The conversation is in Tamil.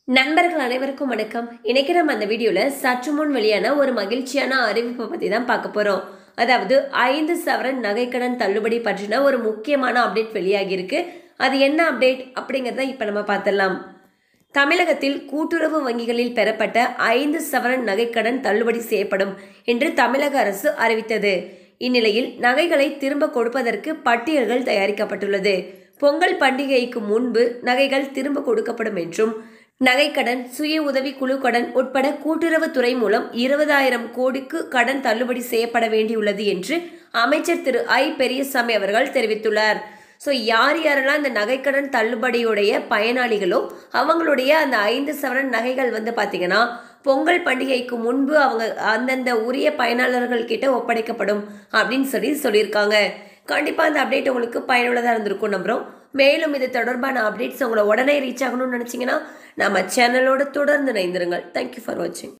நண்பர்கள் அனைவருக்கும் வணக்கம் இன்னைக்கு நம்ம அந்த வீடியோவில் சற்று முன் வெளியான ஒரு மகிழ்ச்சியான அறிவிப்பை பற்றி தான் பார்க்க போகிறோம் அதாவது ஐந்து சவரன் நகைக்கடன் தள்ளுபடி பற்றின ஒரு முக்கியமான அப்டேட் வெளியாகியிருக்கு அது என்ன அப்டேட் அப்படிங்கிறத இப்போ நம்ம பார்த்துடலாம் தமிழகத்தில் கூட்டுறவு வங்கிகளில் பெறப்பட்ட ஐந்து சவரன் நகைக்கடன் தள்ளுபடி செய்யப்படும் என்று தமிழக அரசு அறிவித்தது இந்நிலையில் நகைகளை திரும்ப கொடுப்பதற்கு பட்டியல்கள் தயாரிக்கப்பட்டுள்ளது பொங்கல் பண்டிகைக்கு முன்பு நகைகள் திரும்ப கொடுக்கப்படும் என்றும் நகைக்கடன் சுய உதவி குழு கடன் உட்பட கூட்டுறவுத்துறை மூலம் இருபதாயிரம் கோடிக்கு கடன் தள்ளுபடி செய்யப்பட வேண்டியுள்ளது என்று அமைச்சர் திரு ஐ பெரியசாமி அவர்கள் தெரிவித்துள்ளார் ஸோ யார் யாரெல்லாம் இந்த நகைக்கடன் தள்ளுபடியுடைய பயனாளிகளோ அவங்களுடைய அந்த ஐந்து சவரன் நகைகள் வந்து பார்த்தீங்கன்னா பொங்கல் பண்டிகைக்கு முன்பு அவங்க அந்தந்த உரிய பயனாளர்கள் கிட்ட ஒப்படைக்கப்படும் அப்படின்னு சொல்லி சொல்லியிருக்காங்க கண்டிப்பாக அந்த அப்டேட் உங்களுக்கு பயனுள்ளதாக இருந்திருக்கும் நம்புகிறோம் மேலும் இது தொடர்பான அப்டேட்ஸ் உங்களை உடனே ரீச் ஆகணும்னு நினச்சிங்கன்னா நம்ம சேனலோட தொடர்ந்து இணைந்திருங்கள் தேங்க்யூ ஃபார் வாட்சிங்